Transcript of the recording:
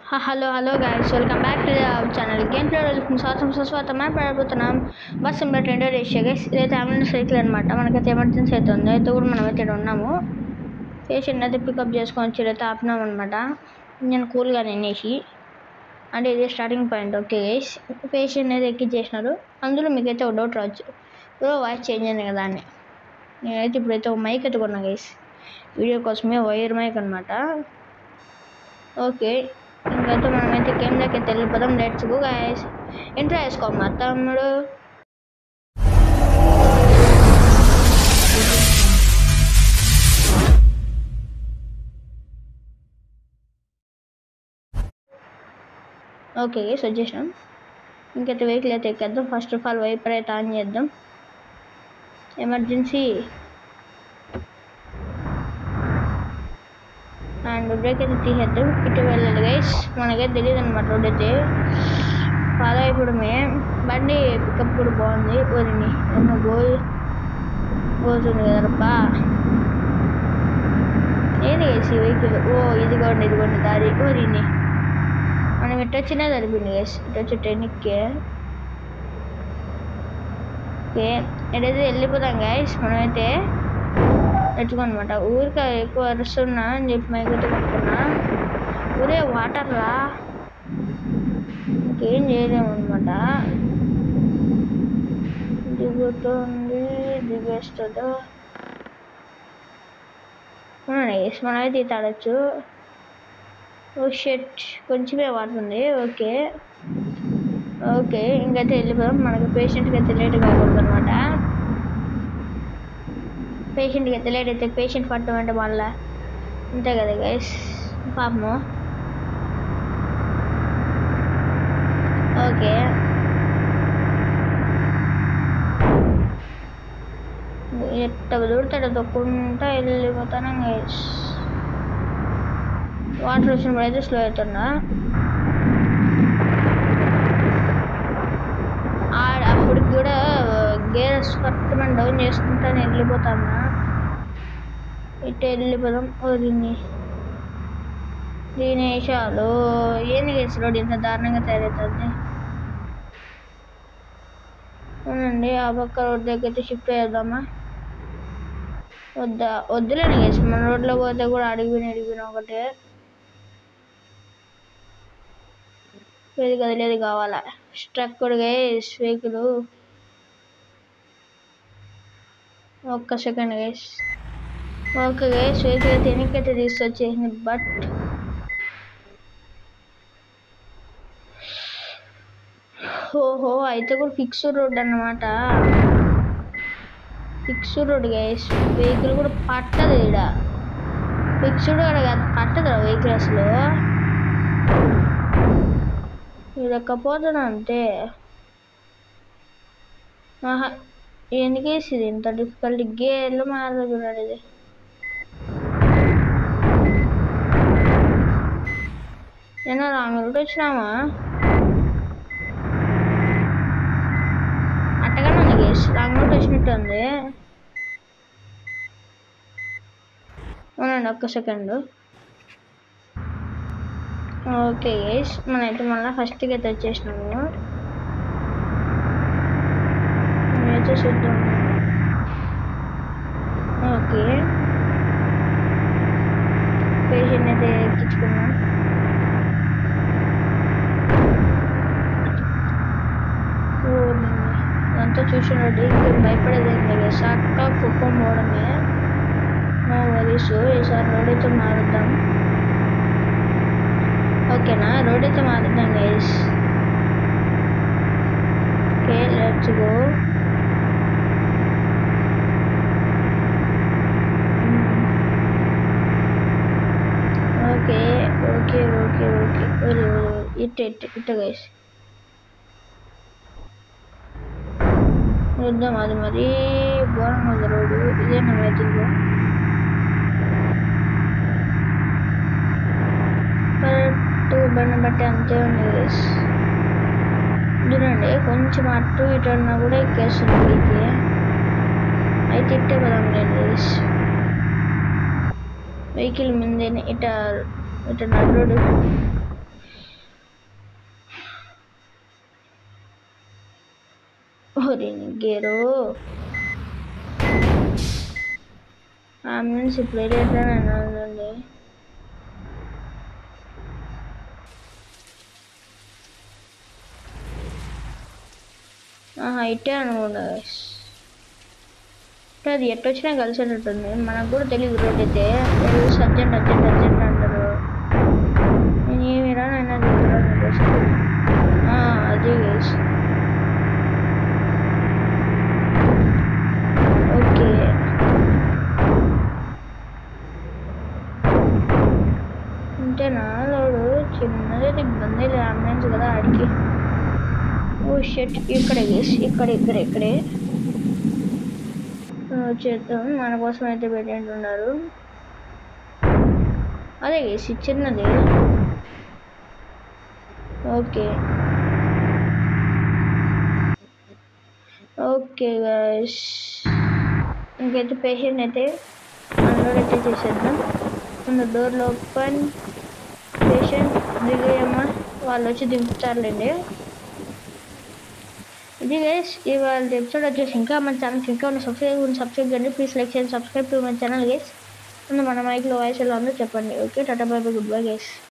Hello hello guys welcome back to channel game play స్వాతం సుస్వాతం మాట్లాడబోతున్నాం బస్ సిమ్లర్ రెండో రేషియో గైస్ ఇదైతే అంబులెన్స్ వెహికల్ అనమాట మనకైతే ఎమర్జెన్సీ అయితే ఉంది అయితే కూడా మనం అయితే ఇక్కడ ఉన్నాము పేషెంట్ అయితే పికప్ చేసుకొని వచ్చి అయితే ఆపినాం అనమాట నేను కూల్గా నిన్నేసి అంటే ఇది starting point okay guys patient అయితే ఎక్కించేసినారు అందులో మీకైతే ఒక డౌట్ రావచ్చు వాయిస్ చేంజ్ అయింది కదా అని నేనైతే ఇప్పుడైతే ఒక మైక్ ఎత్తుకున్నా గైస్ వీడియో కోసమే వైర్ మైక్ అనమాట ఓకే ఇంకైతే మనమైతే గేమ్లోకి అయితే వెళ్ళిపోదాం లెట్స్ గో గాయస్ ఇంట్రో వేసుకో మా తమ్ముడు ఓకే గైస్ వచ్చేసాం ఇంకైతే వెహికల్ అయితే ఎక్కేద్దాం ఫస్ట్ ఆఫ్ ఆల్ వైపర్ అయితే ఆన్ చేద్దాం ఎమర్జెన్సీ అండ్ బ్రేక్ అయితే తీసేద్దాం ఇటు వెళ్ళాలి గైస్ మనకైతే తెలియదు అనమాట రోడ్ అయితే ఫాలో అయిపోవడమే బండి పికప్ కూడా బాగుంది ఊరిని ఏమో గోల్ పోతుంది కదరబ్బా ఏది గైస్ ఈ వెహికల్ ఓ ఇదిగోండి ఇదిగోండి దారి ఊరిని మనం ఇటు వచ్చినా సరిపోయింది గైస్ ఇటు వచ్చి ట్రైన్కి ఓకే ఇటైతే వెళ్ళిపోతాం గైస్ మనమైతే తెచ్చుకోనమాట ఊరికే ఎక్కువ అరుస్తున్నా అని చెప్పి మైకైతే కొనుక్కున్నా ఊరే వాటర్ రా ఇంకేం చేయలేము అనమాట దిగుతుంది దిగేస్తుందో వేసి మనం అయితే తాడచ్చు ఓ షెట్ కొంచెమే వాటర్ ఉంది ఓకే ఓకే ఇంకైతే వెళ్ళిపోదాం మనకి పేషెంట్కి అయితే లేట్ కాకూడదు అనమాట పేషెంట్కి అయితే లేట్ అయితే పేషెంట్ పట్టడం అంటే మళ్ళా అంతే కదా గైస్ పాపము ఓకే ఎట్ట దూడతాడు తొక్కుంటా వెళ్ళిపోతాను గైస్ వాటర్ వచ్చినప్పుడు అయితే స్లో అవుతున్నా ఆడ అప్పటికి కూడా గేర్ పట్టుకుని డౌన్ చేసుకుంటాను వెళ్ళిపోతాను ఇటు వెళ్ళిపోదాం దీన్ని దీనేషాలు ఏంది గేసి రోడ్ ఇంత దారుణంగా తయారవుతుంది అవునండి ఆ పక్క రోడ్ దగ్గర షిఫ్ట్ అయ్యేద్దామా వద్దా వద్దులేండి గేసి మన రోడ్లో పోతే కూడా అడిగిపోయిన అడిగిపోయిన ఒకటే లేదు కదా లేదు కావాలా స్ట్రక్ కూడా గైస్ వెహికల్ ఒక్క second guys okay guys vehicle అయితే వెనకైతే తీసుకొచ్చేసింది బట్ ఓహో అయితే కూడా ఫిక్స్ రోడ్ అన్నమాట ఫిక్స్ రోడ్ గైస్ వెహికల్ కూడా పట్టదు ఇక్కడ ఫిక్స్డ్ రోడ్ కాదు పట్టదు వెహికల్ అసలు ఇదక్కపోతున్నా అంతే ఆహా ఎందుకేసింది ఇంత డిఫికల్ట్ గేర్లు మారదు చూడండి ఇది ఏమన్నా రాంగ్ రూట్ వచ్చినామా అట్టగానే ఉంది గేస్ రాంగ్ రూట్ వచ్చినట్టు ఉంది అవునండి ఒక్క సెకండ్ ఓకే గేస్ మనైతే మళ్ళీ ఫస్ట్కి అయితే వచ్చేసినాము అయితే చూద్దాం ఓకే పేషెంట్ అయితే ఎక్కించుకున్నాం అంతా చూసినట్టు ఇంకా భయపడేది ఏం లేదు చక్కగా కుప్పం పోవడమే నో వరీస్ ఈసారి రోడ్ అయితే మారుద్దాం ఓకేనా రోడ్ అయితే మారుద్దాం guys okay let's go okay okay okay okay ఒరే ఒరే ఇట్ ఇట్ ఇట్ట గైస్ చూద్దాం అది మరి ఘోరంగా ఉంది రోడ్డు ఇదే నా వెయిటింగ్ కరెక్ట్ బండి బట్టి అంతే ఉంది గైస్ చూడండి కొంచెం అటు ఇటు అన్నా కూడా ఎక్కేస్తుంది ఇది అయితే ఇట్టే పదాం లేదు గైస్ వెహికల్ ముందే ఇట ఇట నడు రోడ్డు ఓరిని గేరు అంబులెన్స్ ఇప్పుడు వెళ్ళేట్లా ఉందండి ఆహా ఇట్టే అనుకోండి guys. అంటే అది ఎట్టొచ్చినా కలిసేటట్టుంది మనకు కూడా తెలియదు రోడ్ అయితే అర్జెంట్ అర్జెంట్ అర్జెంట్ అంటారు నేను ఏమి రానైనా అది guys. ఓకే అంతేనా లోడు చిన్నది ఇబ్బంది లేదు అంబులెన్స్ కదా ఆడికి ఓ షెట్ ఇక్కడే గేస్ ఇక్కడ ఇక్కడ ఇక్కడే ఆ, చేద్దాం మన కోసం అయితే పెట్టినట్టు ఉన్నారు అదే గేస్ చిన్నది ఓకే ఓకే గైస్ ఇంకైతే పేషెంట్ అయితే అన్లోడ్ అయితే చేసేద్దాం ముందు డోర్లో ఓపెన్ పేషెంట్ దిగేయమ్మ వాళ్ళు వచ్చి దింపుతారులేండి ఇది గైస్ ఇవాళ ఎపిసోడ్ వచ్చేసి ఇంకా మన ఛానల్కి ఇంకా ఉన్న సబ్స్క్రైబ్ సబ్స్క్రైబ్ చేయండి ప్లీజ్ లైక్ చేయండి subscribe to my channel guys ముందు మన మైక్లో వాయిస్ ఎలా ఉందో చెప్పండి okay tata bye bye goodbye guys